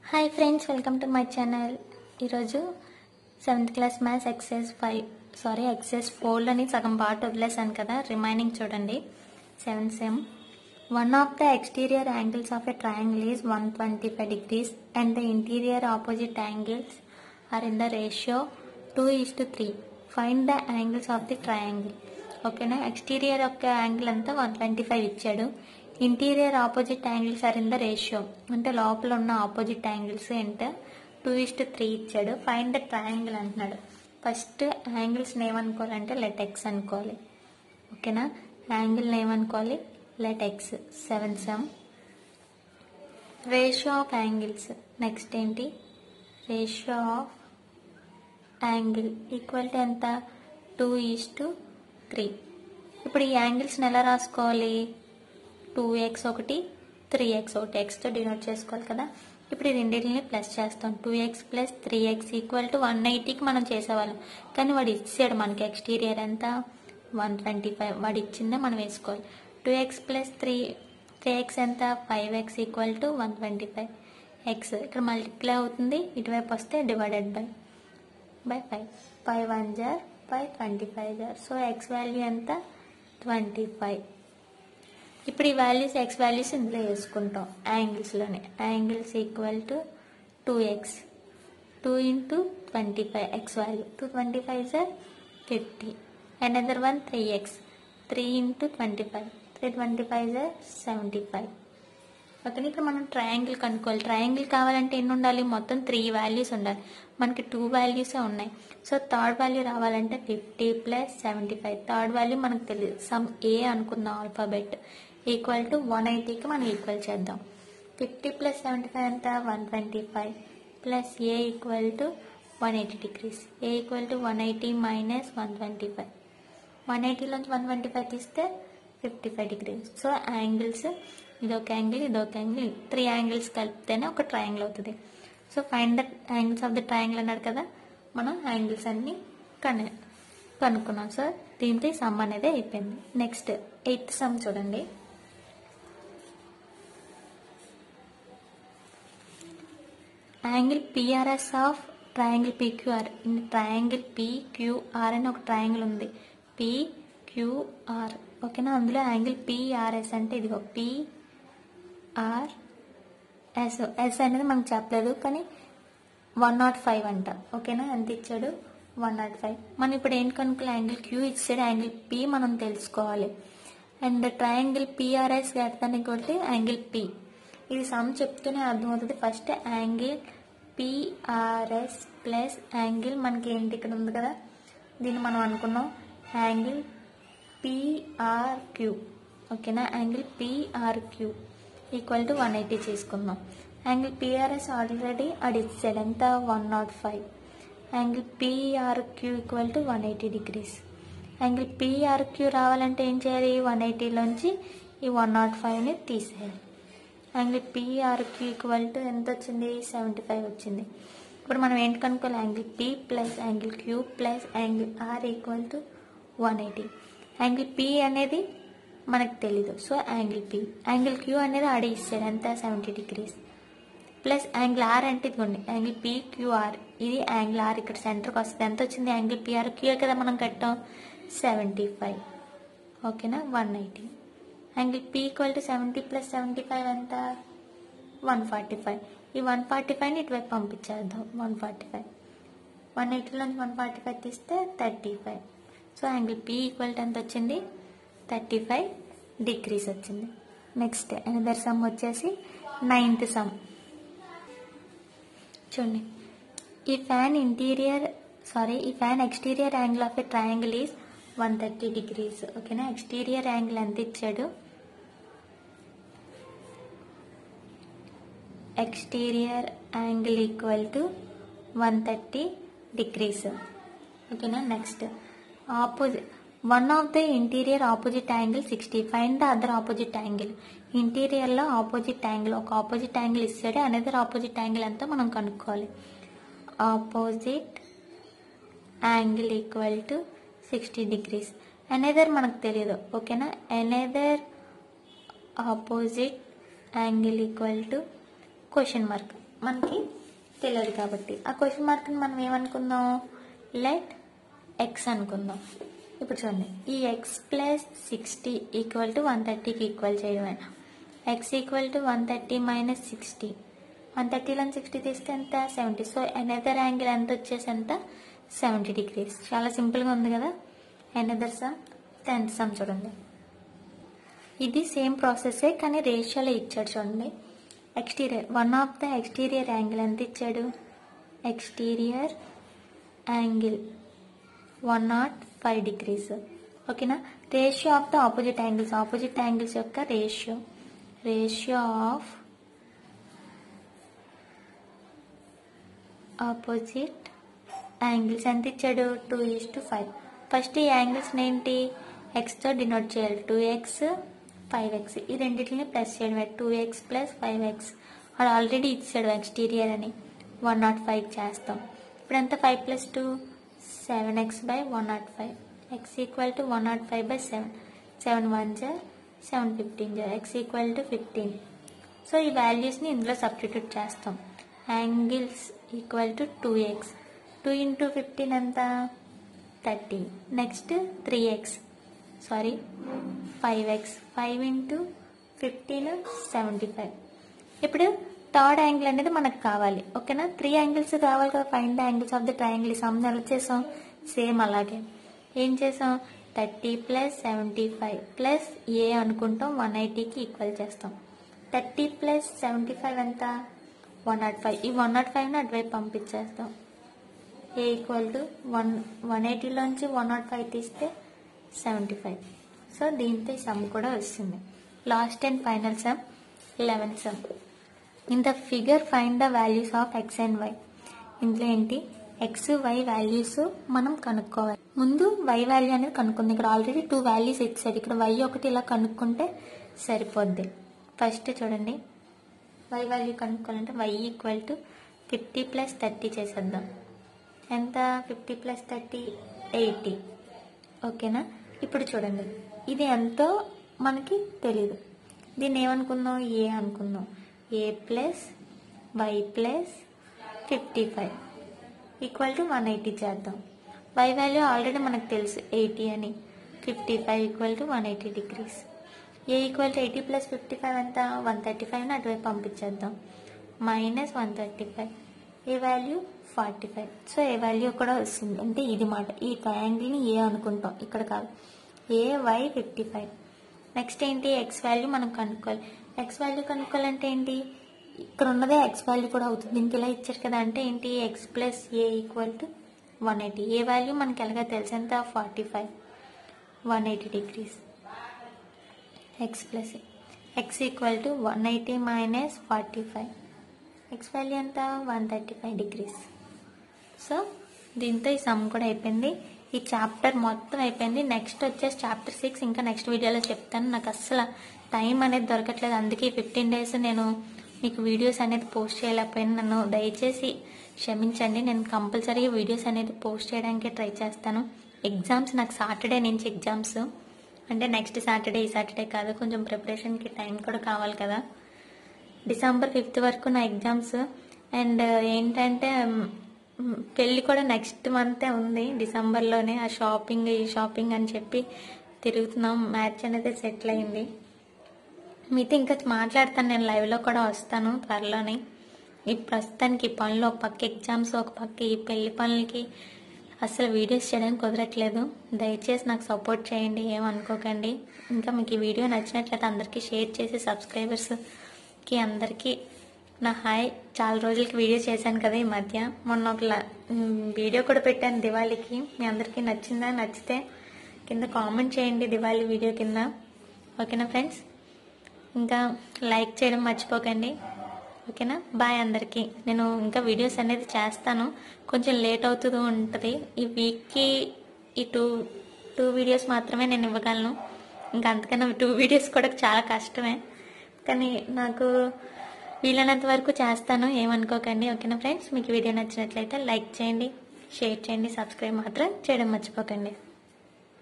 hi friends welcome to my channel ఈరోజు seventh class maths exercise five sorry exercise ఫోర్లోని సగం part వదిలేసాను కదా రిమైనింగ్ చూడండి seven sum one of the exterior angles of a triangle is one twenty five degrees and the interior opposite angles are in the ratio two is to three find the angles of the triangle ఓకేనా exterior యొక్క angle అంతా one twenty five ఇచ్చాడు interior opposite angles are in the ratio అంటే లోపల ఉన్న opposite angles ఎంత two is to three ఇచ్చాడు find the triangle అంటున్నాడు ఫస్ట్ యాంగిల్స్ ఏమనుకోవాలంటే లెట్ ఎక్స్ అనుకోవాలి ఓకేనా యాంగిల్ ఏమనుకోవాలి let x seven sum ratio of angles next ఏంటి ratio of angle equal to ఎంత టూ ఈస్ టు త్రీ ఇప్పుడు ఈ యాంగిల్స్ని ఎలా రాసుకోవాలి టూ ఎక్స్ ఒకటి త్రీ ఎక్స్ ఒకటి ఎక్స్తో డినోట్ చేసుకోవాలి కదా ఇప్పుడు ఈ రెండింటిని ప్లస్ చేస్తాం two x plus three x equal to one ఎయిటీకి మనం చేసేవాళ్ళం కానీ వాడు ఇచ్చాడు మనకి ఎక్స్టీరియర్ ఎంత వన్ ట్వంటీ ఫైవ్ వాడు ఇచ్చిందే మనం వేసుకోవాలి two x plus three three x ఎంత five x equal to one twenty five x ఇక్కడ మల్టిప్లై అవుతుంది ఇటువైపు వస్తే divided by by five five one జార్ ఫైవ్ ట్వంటీ ఫైవ్ జార్ సో ఎక్స్ వాల్యూ ఎంత ట్వంటీ ఫైవ్ ఇప్పుడు ఈ వాల్యూస్ ఎక్స్ వాల్యూస్ ఇందులో వేసుకుంటాం యాంగిల్స్లోనే angles equal to two x two into twenty five x value two twenty five సార్ fifty and other one three X three into twenty five three twenty five సార్ seventy five okay ఇక్కడ మనం triangle కనుక్కోవాలి triangle కావాలంటే ఎన్ని ఉండాలి మొత్తం three values ఉండాలి మనకి టూ వాల్యూసే ఉన్నాయి సో థర్డ్ వాల్యూ రావాలంటే fifty plus seventy five third value మనకు తెలియదు సమ్ ఏ అనుకుందాం ఆల్ఫాబెట్ ఈక్వల్ టు వన్ ఎయిటీకి మనం ఈక్వల్ చేద్దాం ఫిఫ్టీ ప్లస్ సెవెంటీ ఫైవ్ ఎంత one twenty five plus A equal to one eighty degrees A equal to one eighty minus one twenty five one ఎయిటీలోంచి one twenty five తీస్తే fifty five degrees so angles ఇదొక angle ఇదొక angle three angles కలిపితేనే ఒక triangle అవుతుంది so find the angles of the triangle అన్నాడు కదా మనం యాంగిల్స్ అన్ని కను కనుక్కున్నాం సో దీంతో ఈ సమ్ అనేది అయిపోయింది నెక్స్ట్ ఎయిత్ సమ్ చూడండి angle PRS of triangle PQR in triangle PQR అని ఒక ట్రయాంగిల్ ఉంది పీక్యూఆర్ ఓకేనా అందులో యాంగిల్ పిఆర్ఎస్ అంటే ఇదిగో పిఆర్ ఎస్ ఎస్ అనేది మనకు చెప్పలేదు కానీ వన్ నాట్ ఫైవ్ అంట ఓకేనా ఎంత ఇచ్చాడు వన్ నాట్ ఫైవ్ మనం ఇప్పుడు ఏంటి కనుక్కోవాలి యాంగిల్ క్యూ ఇచ్చాడు యాంగిల్ పి మనం తెలుసుకోవాలి అండ్ ట్రయాంగిల్ పిఆర్ఎస్ కడతానికి కొట్టి యాంగిల్ పి ఇది సమ్ చెప్తూనే అర్థమవుతుంది first angle PRS plus angle మనకి ఏంటి ఇక్కడ ఉంది కదా దీన్ని మనం అనుకున్నాం యాంగిల్ పిఆర్క్యూ ఓకేనా angle PRQ equal to one eighty చేసుకుందాం యాంగిల్ పిఆర్ఎస్ ఆల్రెడీ అది ఇచ్చాడు ఎంత one nought five angle PRQ equal to one eighty degrees angle PRQ రావాలంటే ఏం చేయాలి వన్ ఎయిటీలోంచి ఈ వన్ నాట్ ఫైవ్ని తీసేయాలి యాంగిల్ పిఆర్క్యూ ఈక్వల్ టు ఎంత వచ్చింది సెవెంటీ ఫైవ్ వచ్చింది ఇప్పుడు మనం ఏంటి కనుక్కోవాలి angle P plus angle Q plus angle R equal to one eighty angle P అనేది మనకు తెలీదు so angle P angle Q అనేది ఆడే ఇస్తాడు ఎంత seventy degrees plus angle R అంటే ఇదిగోండి యాంగిల్ పి క్యూఆర్ ఇది యాంగిల్ ఆర్ ఇక్కడ సెంటర్కి వస్తుంది ఎంత వచ్చింది యాంగిల్ పిఆర్ క్యూ కదా మనం కట్టాం సెవెంటీ ఫైవ్ ఓకేనా one eighty angle P equal to seventy plus seventy five ఎంత వన్ ఫార్టీ ఫైవ్ ఈ వన్ ఫార్టీ ఫైవ్ని ఇటువైపు పంపించేద్దాం వన్ ఫార్టీ ఫైవ్ వన్ ఎయిటీలోంచి వన్ ఫార్టీ ఫైవ్ తీస్తే thirty five so angle P equal to ఎంత వచ్చింది థర్టీ ఫైవ్ డిగ్రీస్ వచ్చింది నెక్స్ట్ అనదర్ సమ్ వచ్చేసి నైన్త్ సమ్ చూడండి if an interior sorry if an exterior angle of a triangle is one thirty degrees ఓకేనా exterior angle ఎంత ఇచ్చాడు exterior angle equal to one thirty degrees ఓకేనా next opposite one of the interior opposite angle sixty find the other opposite angle ఇంటీరియర్లో opposite angle ఒక opposite angle ఇస్తాడు another opposite angle అంతా మనం కనుక్కోవాలి opposite angle equal to sixty degrees another మనకు తెలియదు ఓకేనా another opposite angle equal to question mark మనకి తెలియదు కాబట్టి ఆ క్వశ్చన్ మార్క్ని మనం ఏమనుకుందాం లెట్ ఎక్స్ అనుకుందాం ఇప్పుడు చూడండి ఈ x plus sixty equal to one థర్టీకి ఈక్వల్ చేయడమే x equal to one thirty minus sixty one థర్టీలో సిక్స్టీ తీస్తే ఎంత సెవెంటీ సో ఎనదర్ యాంగిల్ ఎంత వచ్చేసి ఎంత సెవెంటీ డిగ్రీస్ చాలా సింపుల్గా ఉంది కదా ఎనదర్ సమ్ టెన్త్ సమ్ చూడండి ఇది సేమ్ ప్రాసెసే కానీ రేషియోలో ఇచ్చాడు చూడండి exterior one of the exterior angle ఎంత ఇచ్చాడు exterior angle one nought five degrees ఓకేనా ratio of the opposite angles opposite angles యొక్క ratio ratio of opposite angles ఎంత ఇచ్చాడు two is to five first ఈ యాంగిల్స్ ఏంటి ఎక్స్తో డినోట్ చేయాలి టూ ఎక్స్ ఫైవ్ ఎక్స్ ఈ రెండింటిని ప్లస్ చేయడమే two x plus five x వాడు ఆల్రెడీ ఇచ్చాడు ఎక్స్టీరియర్ అని వన్ నాట్ ఫైవ్ చేస్తాం ఇప్పుడు ఎంత five plus two seven x by one nought five x equal to one nought five by seven seven one జా సెవెన్ ఫిఫ్టీన్ జా x equal to fifteen so ఈ వాల్యూస్ని ఇందులో సబ్స్టిట్యూట్ చేస్తాం angles equal to two x two into fifteen ఎంత thirty next three x sorry five x five into fifteen seventy five ఇప్పుడు third angle అనేది మనకు కావాలి ఓకేనా త్రీ యాంగిల్స్ కావాలి కదా find the angles of the triangle some ఎలా చేసాం సేమ్ అలాగే ఏం చేసాం thirty plus seventy five plus A అనుకుంటాం వన్ ఎయిటీకి ఈక్వల్ చేస్తాం థర్టీ ప్లస్ సెవెంటీ ఫైవ్ ఎంత వన్ నాట్ ఫైవ్ ఈ వన్ నాట్ ఫైవ్ని అటువైపు పంపించేస్తాం A equal to one one ఎయిటీలోంచి వన్ నాట్ ఫైవ్ తీస్తే సెవెంటీ ఫైవ్ సో దీంతో ఈ సమ్ కూడా వస్తుంది last and final sum eleven sum in the figure find the values of x and y ఇందులో ఏంటి ఎక్స్ వై వాల్యూస్ మనం కనుక్కోవాలి ముందు వై వాల్యూ అనేది కనుక్కుంది ఇక్కడ ఆల్రెడీ టూ వాల్యూస్ ఇచ్చాడు ఇక్కడ వై ఒకటి ఇలా కనుక్కుంటే సరిపోద్ది ఫస్ట్ చూడండి వై వాల్యూ కనుక్కోవాలంటే y equal to fifty plus thirty చేసేద్దాం ఎంత ఫిఫ్టీ ప్లస్ థర్టీ ఎయిటీ ఓకేనా ఇప్పుడు చూడండి ఇది ఎంతో మనకి తెలీదు దీన్ని ఏమనుకుందాం ఏ అనుకుందాం A plus y plus fifty five equal to one eighty చేద్దాం వై వాల్యూ ఆల్రెడీ మనకు తెలుసు ఎయిటీ అని fifty five equal to one eighty degrees A equal to eighty plus fifty five ఎంత వన్ థర్టీ ఫైవ్ని అటువైపు పంపించేద్దాం minus one thirty five A value forty five so A value కూడా వస్తుంది అంటే ఇది మాట ఈ ట్రయాంగిల్ని ఏ అనుకుంటాం ఇక్కడ కాదు A y fifty five next ఏంటి ఎక్స్ వాల్యూ మనం కనుక్కోవాలి ఎక్స్ వాల్యూ కనుక్కోవాలంటే ఏంటి ఇక్కడ ఉన్నదే ఎక్స్ వాల్యూ కూడా అవుతుంది దీనికి ఇలా ఇచ్చారు కదా అంటే ఏంటి x plus A equal to one eighty a value మనకి ఎలాగ తెలుసు ఎంత forty five one eighty degrees x plus x equal to one eighty minus forty five x value ఎంత one thirty five degrees so దీంతో ఈ sum కూడా అయిపోయింది ఈ చాప్టర్ మొత్తం అయిపోయింది నెక్స్ట్ వచ్చేసి చాప్టర్ సిక్స్ ఇంకా నెక్స్ట్ వీడియోలో చెప్తాను నాకు అస్సలు టైం అనేది దొరకట్లేదు అందుకే ఫిఫ్టీన్ డేస్ నేను మీకు వీడియోస్ అనేది పోస్ట్ చేయలేకపోయినా నన్ను దయచేసి క్షమించండి నేను కంపల్సరీగా వీడియోస్ అనేది పోస్ట్ చేయడానికి ట్రై చేస్తాను ఎగ్జామ్స్ నాకు సాటర్డే నుంచి ఎగ్జామ్స్ అంటే నెక్స్ట్ సాటర్డే ఈ సాటర్డే కాదు కొంచెం ప్రిపరేషన్కి టైం కూడా కావాలి కదా డిసెంబర్ ఫిఫ్త్ వరకు నా ఎగ్జామ్స్ అండ్ ఏంటంటే మ్, పెళ్ళి కూడా నెక్స్ట్ మంతే ఉంది డిసెంబర్లోనే ఆ షాపింగ్ ఈ షాపింగ్ అని చెప్పి తిరుగుతున్నాం మ్యాచ్ అనేది సెటిల్ అయింది మీతో ఇంకా మాట్లాడతాను నేను లైవ్లో కూడా వస్తాను త్వరలోనే ఈ ప్రస్తుతానికి ఈ పనులు ఒక పక్క ఎగ్జామ్స్ ఒక పక్క ఈ పెళ్లి పనులకి అసలు వీడియోస్ చేయడానికి కుదరట్లేదు దయచేసి నాకు సపోర్ట్ చేయండి ఏమనుకోకండి ఇంకా మీకు ఈ వీడియో నచ్చినట్లయితే అందరికీ షేర్ చేసి సబ్స్క్రైబర్స్కి అందరికీ నా హాయ్ చాలా రోజులకి వీడియో చేశాను కదా ఈ మధ్య మొన్న ఒక ల- మ్, వీడియో కూడా పెట్టాను దివాళీకి మీ అందరికీ నచ్చిందా నచ్చితే కింద కామెంట్ చేయండి దివాళీ వీడియో కింద ఓకేనా ఫ్రెండ్స్ ఇంకా లైక్ చేయడం మర్చిపోకండి ఓకేనా బాయ్ అందరికీ నేను ఇంకా వీడియోస్ అనేది చేస్తాను కొంచెం లేట్ అవుతూ ఉంటుంది ఈ వీక్కి ఈ టూ టూ వీడియోస్ మాత్రమే నేను ఇవ్వగలను ఇంకా అంతకన్నా టూ వీడియోస్ కూడా చాలా కష్టమే కానీ నాకు వీలైనంత వరకు చేస్తాను ఏమనుకోకండి ఓకేనా ఫ్రెండ్స్ మీకు వీడియో నచ్చినట్లయితే లైక్ చేయండి షేర్ చేయండి సబ్స్క్రైబ్ మాత్రం చేయడం మర్చిపోకండి